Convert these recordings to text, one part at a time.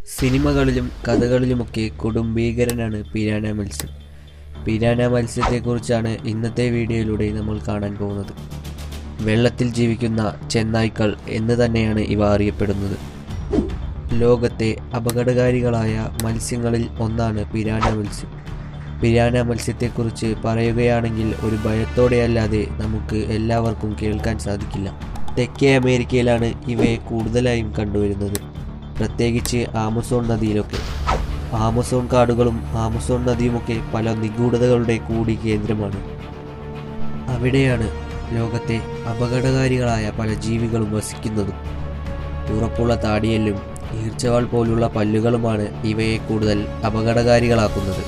സിനിമകളിലും കഥകളിലുമൊക്കെ കൊടും ഭീകരനാണ് പിരാന മത്സ്യം പിരാന മത്സ്യത്തെക്കുറിച്ചാണ് ഇന്നത്തെ വീഡിയോയിലൂടെ നമ്മൾ കാണാൻ പോകുന്നത് വെള്ളത്തിൽ ജീവിക്കുന്ന ചെന്നായ്ക്കൾ എന്ന് തന്നെയാണ് ഇവ അറിയപ്പെടുന്നത് ലോകത്തെ അപകടകാരികളായ മത്സ്യങ്ങളിൽ ഒന്നാണ് പിരാന മത്സ്യം പിരാന മത്സ്യത്തെക്കുറിച്ച് പറയുകയാണെങ്കിൽ ഒരു ഭയത്തോടെയല്ലാതെ നമുക്ക് എല്ലാവർക്കും കേൾക്കാൻ സാധിക്കില്ല തെക്കേ അമേരിക്കയിലാണ് ഇവയെ കൂടുതലായും കണ്ടുവരുന്നത് പ്രത്യേകിച്ച് ആമസോൺ നദിയിലൊക്കെ ആമസോൺ കാടുകളും ആമസോൺ നദിയുമൊക്കെ പല നിഗൂഢതകളുടെ കൂടി കേന്ദ്രമാണ് അവിടെയാണ് ലോകത്തെ അപകടകാരികളായ പല ജീവികളും വസിക്കുന്നതും ഉറപ്പുള്ള താടിയല്ലും ഈർച്ചവാൾ പോലുള്ള പല്ലുകളുമാണ് ഇവയെ കൂടുതൽ അപകടകാരികളാക്കുന്നത്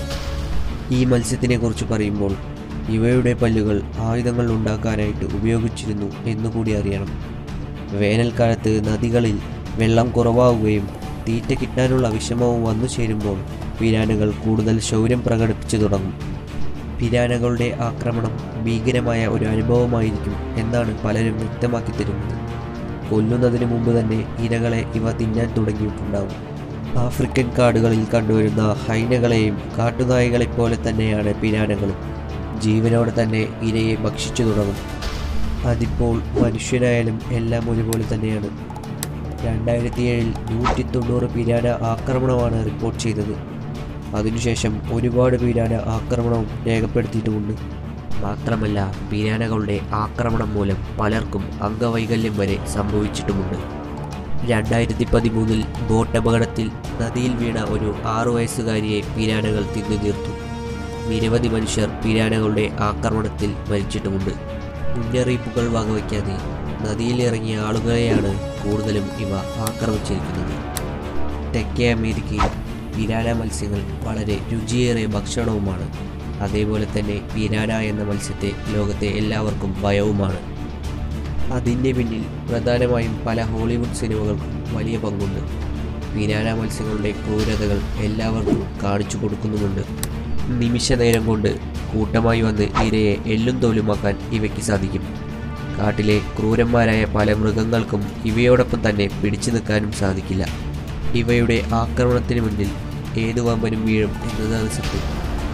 ഈ മത്സ്യത്തിനെ കുറിച്ച് പറയുമ്പോൾ ഇവയുടെ പല്ലുകൾ ആയുധങ്ങൾ ഉണ്ടാക്കാനായിട്ട് ഉപയോഗിച്ചിരുന്നു എന്നുകൂടി അറിയണം വേനൽക്കാലത്ത് നദികളിൽ വെള്ളം കുറവാവുകയും തീറ്റ കിട്ടാനുള്ള വിഷമവും വന്നു ചേരുമ്പോൾ പിരാനകൾ കൂടുതൽ ശൗര്യം പ്രകടിപ്പിച്ചു തുടങ്ങും പിരാനകളുടെ ആക്രമണം ഭീകരമായ ഒരു അനുഭവമായിരിക്കും എന്നാണ് പലരും വ്യക്തമാക്കി തരുന്നത് കൊല്ലുന്നതിന് മുമ്പ് തന്നെ ഇരകളെ ഇവ തിന്നാൻ തുടങ്ങിയിട്ടുണ്ടാവും ആഫ്രിക്കൻ കാടുകളിൽ കണ്ടുവരുന്ന ഹൈനകളെയും കാട്ടുനായകളെപ്പോലെ തന്നെയാണ് പിരാനകളും ജീവനോടെ തന്നെ ഇരയെ ഭക്ഷിച്ചു തുടങ്ങും അതിപ്പോൾ മനുഷ്യനായാലും എല്ലാം ഒരുപോലെ തന്നെയാണ് രണ്ടായിരത്തി ഏഴിൽ നൂറ്റി തൊണ്ണൂറ് പിരാന ആക്രമണമാണ് റിപ്പോർട്ട് ചെയ്തത് അതിനുശേഷം ഒരുപാട് പിരാന ആക്രമണവും രേഖപ്പെടുത്തിയിട്ടുമുണ്ട് മാത്രമല്ല പിരാനകളുടെ ആക്രമണം മൂലം പലർക്കും അംഗവൈകല്യം വരെ സംഭവിച്ചിട്ടുമുണ്ട് രണ്ടായിരത്തി പതിമൂന്നിൽ ബോട്ട് അപകടത്തിൽ നദിയിൽ വീണ ഒരു ആറു വയസ്സുകാരിയെ പിരാനകൾ തിന്നു തീർത്തു നിരവധി മനുഷ്യർ പിരാനകളുടെ ആക്രമണത്തിൽ മരിച്ചിട്ടുമുണ്ട് മുന്നറിയിപ്പുകൾ വകവയ്ക്കാതെ നദിയിലിറങ്ങിയ ആളുകളെയാണ് കൂടുതലും ഇവ ആക്രമിച്ചിരിക്കുന്നത് തെക്കേ അമേരിക്കയിൽ പിരാന മത്സ്യങ്ങൾ വളരെ രുചിയേറിയ ഭക്ഷണവുമാണ് അതേപോലെ തന്നെ പിരാന എന്ന മത്സ്യത്തെ ലോകത്തെ എല്ലാവർക്കും ഭയവുമാണ് അതിൻ്റെ പിന്നിൽ പ്രധാനമായും പല ഹോളിവുഡ് സിനിമകൾക്കും വലിയ പങ്കുണ്ട് പിരാന മത്സ്യങ്ങളുടെ ക്രൂരതകൾ എല്ലാവർക്കും കാണിച്ചു കൊടുക്കുന്നുമുണ്ട് നിമിഷ നേരം കൊണ്ട് കൂട്ടമായി വന്ന് ഇരയെ എല്ലും തോലുമാക്കാൻ ഇവയ്ക്ക് സാധിക്കും കാട്ടിലെ ക്രൂരന്മാരായ പല മൃഗങ്ങൾക്കും ഇവയോടൊപ്പം തന്നെ പിടിച്ചു നിൽക്കാനും സാധിക്കില്ല ഇവയുടെ ആക്രമണത്തിന് മുന്നിൽ ഏതു വമ്പനും വീഴും എന്നതാണ് സത്യം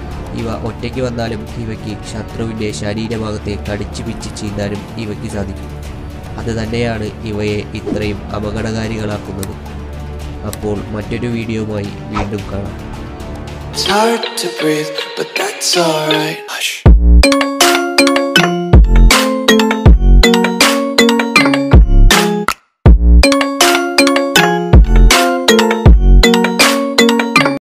ഇവ ഒറ്റയ്ക്ക് വന്നാലും ഇവയ്ക്ക് ശത്രുവിൻ്റെ ശരീരഭാഗത്തെ കടിച്ചു പിച്ച് ചീന്താനും ഇവയ്ക്ക് സാധിക്കും അത് തന്നെയാണ് ഇവയെ ഇത്രയും അപകടകാരികളാക്കുന്നത് അപ്പോൾ മറ്റൊരു വീഡിയോയുമായി വീണ്ടും കാണാം It's hard to breathe, but that's alright. Hush.